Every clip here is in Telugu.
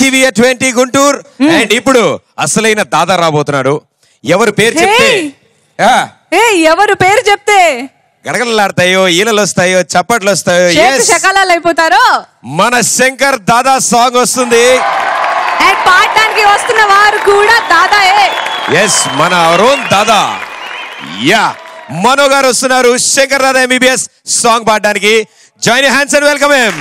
టీవీ ట్వంటీ గుంటూరు అండ్ ఇప్పుడు అసలైన దాదా రాబోతున్నాడు ఎవరు పేరు చెప్తే Hey! ఆ, ఏ ఎవరు పేరు చెప్తే గడగడలాడతాయో ఈలలు వస్తాయో చప్పట్లు వస్తాయో షేక్ yes, శకలాలు అయిపోతారో మన శంకర్ దాదా సాంగ్ వస్తుంది అండ్ పాడటానికి వస్తున్న వారు కూడా దాదాయే ఎస్ మన అరుణ్ దాదా యా మనో గారు వస్తున్నారు శంకర్ దాదా ఎంబీబీఎస్ సాంగ్ పాడడానికి join hands and welcome him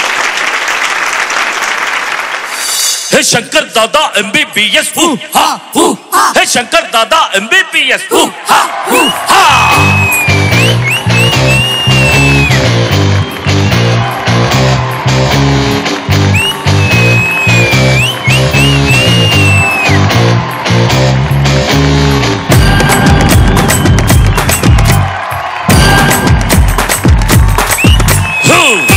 hey Shankar Dada MBBS हु हा हु हे शंकर दादा एमबीबीएस हु हा हु हा Who?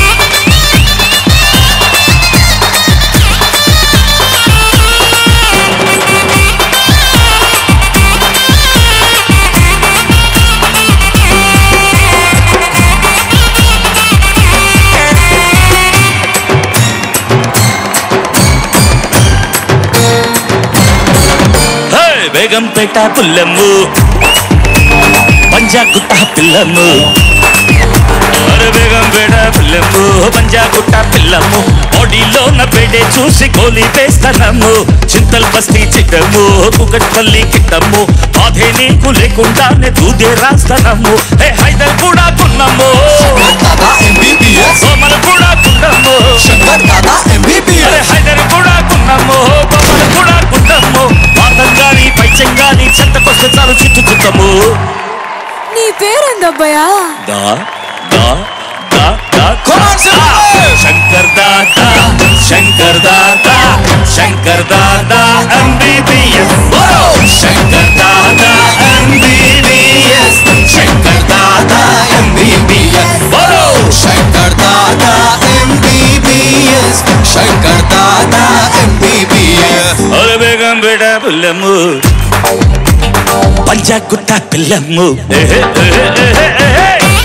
హే బేగంపేట పుల్లమ్ము పంజాగుట్ట పిల్లమ్ము అరే బేగంపేట పుల్లమ్ము పంజాగుట్ట పిల్లమ్ము బాడీలోన పెడే చూసి గోలి వేస్తానమ్ము చింతల్ బస్తీ చిట్టమ్ము కుకట్పల్లి కిట్టమ్ము బాధే నీకు లేకుండానే దూదే రాస్తానమ్ము హే హైదర్ కూడా కున్నమ్ము దాదా ఎంబీబీఎస్ సోమల కూడా కున్నమ్ము శంకర్ దాదా అరే ఎంబీబీఎస్ హైదర్ కూడా కున్నమ్ము బొమ్మలు కూడా కున్నమ్ము పాతం గాని పైచం గాని చెత్తకొస్తే చాలు చుట్టు చుట్టము నీ పేరేందబ్బయ్యా దా దా దా దా Come on, sir. Shankar Dada Shankar Dada Shankar Dada MBBS Shankar Dada MBBS Shankar Dada MBBS బరో శంకర్ దాదా ఎంబీబీఎస్ శంకర్ దాదా ఎంబీబీఎస్ అరే బేగం బేట పుల్లమ్ము పంజాగుట్ట పిల్లమ్ము ఏహే, ఏహే, ఏహే, ఏహే.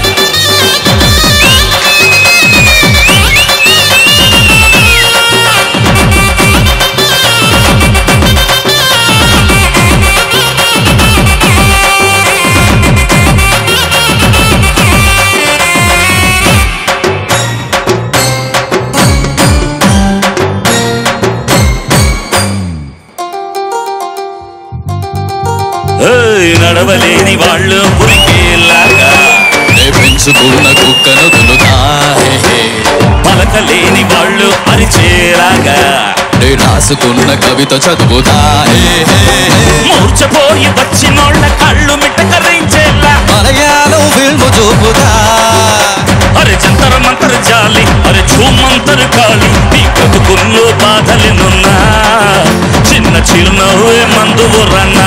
ఏయ్, నడవలేని వాళ్ళు పురికేలాగా నే పెంచుకున్న కుక్కను దులుతా హే హే. పలకలేని వాళ్ళు అరిచేలాగా నే రాసుకున్న కవిత చదువుతా హే హే హే. మూర్చపోయి వచ్చినోళ్ళ కళ్ళు మిట్టకరించేలా మలయాళం ఫిల్మ్ చూపుతా అరే జంతర మంతర జాలి అరే ఝూమంతర కాలి నీ బతుకుల్లో బాధలేనున్నా చిన్న చిరునవ్వే మందు రన్నా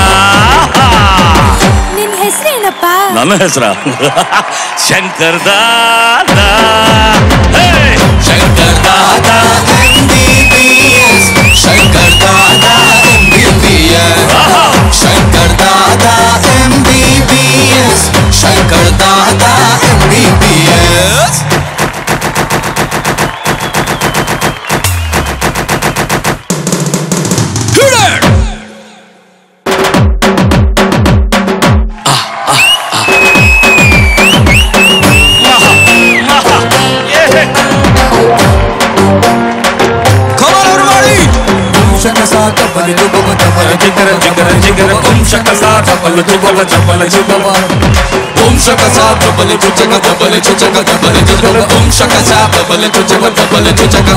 ನಿನ್ ಹೆಸರೇನಪ್ಪ ನನ್ನ ಹೆಸರ Shankar Dada hey! Shankar Dada MBBS Shankar Dada MBBS ఆహా! శంకర్ దాదా ఎంబీబీఎస్ శంకర్ దాదా ఎంబీబీఎస్ మహా! మహా! ఏ! Come on everybody! జిగర జిగర జిగర కుంశక సాట పలు దుబల జబల జబల ఓం శక సా ప్రబల చుచక దబల చుచక దబల చుచక ఓం శక సా ప్రబల చుచక దబల చుచక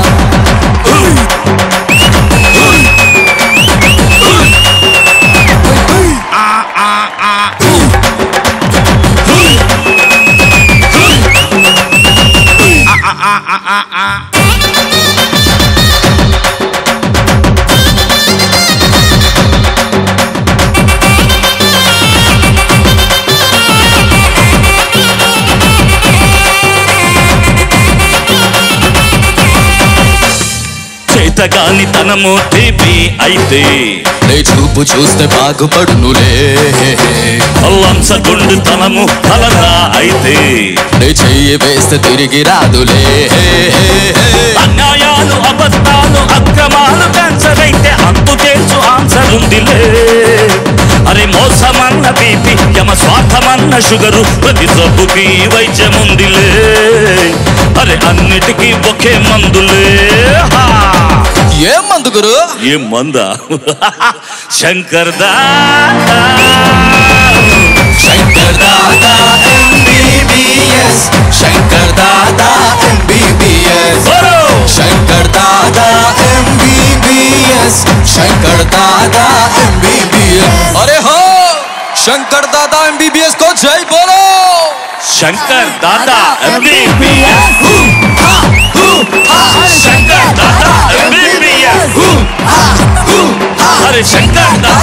చేతగాని తనము తీపి అయితే నీ చూపు చూస్తే బాగుపడునులే లంచగొండు తనము ఫలనా అయితే నీ చెయ్యి వేస్తే తిరిగి రాదులే అన్యాయాలు అబద్ధాలు అక్రమాలు కంచ షుగరు ప్రతి జబ్బుకి వైద్యం ఉందిలే అరే అన్నిటికీ ఒకే మందులే హా! ఏం మందు గురు ఏం మందా శంకర్ దాదా శంకర్ దాదా ఎంబీబీఎస్ శంకర్ దాదా ఎంబీబీఎస్ బరో! శంకర్ దాదా ఎంబీబీఎస్ శంకర్ దాదా ఎంబీబీఎస్ అరే హో శంకర్ దాదా ఎంబీబీఎస్ को जय बोलो శంకర్ దాదా ఎంబీబీఎస్ శంకర్ దాదా ఎంబీబీఎస్ అరే శంకర్ దాదా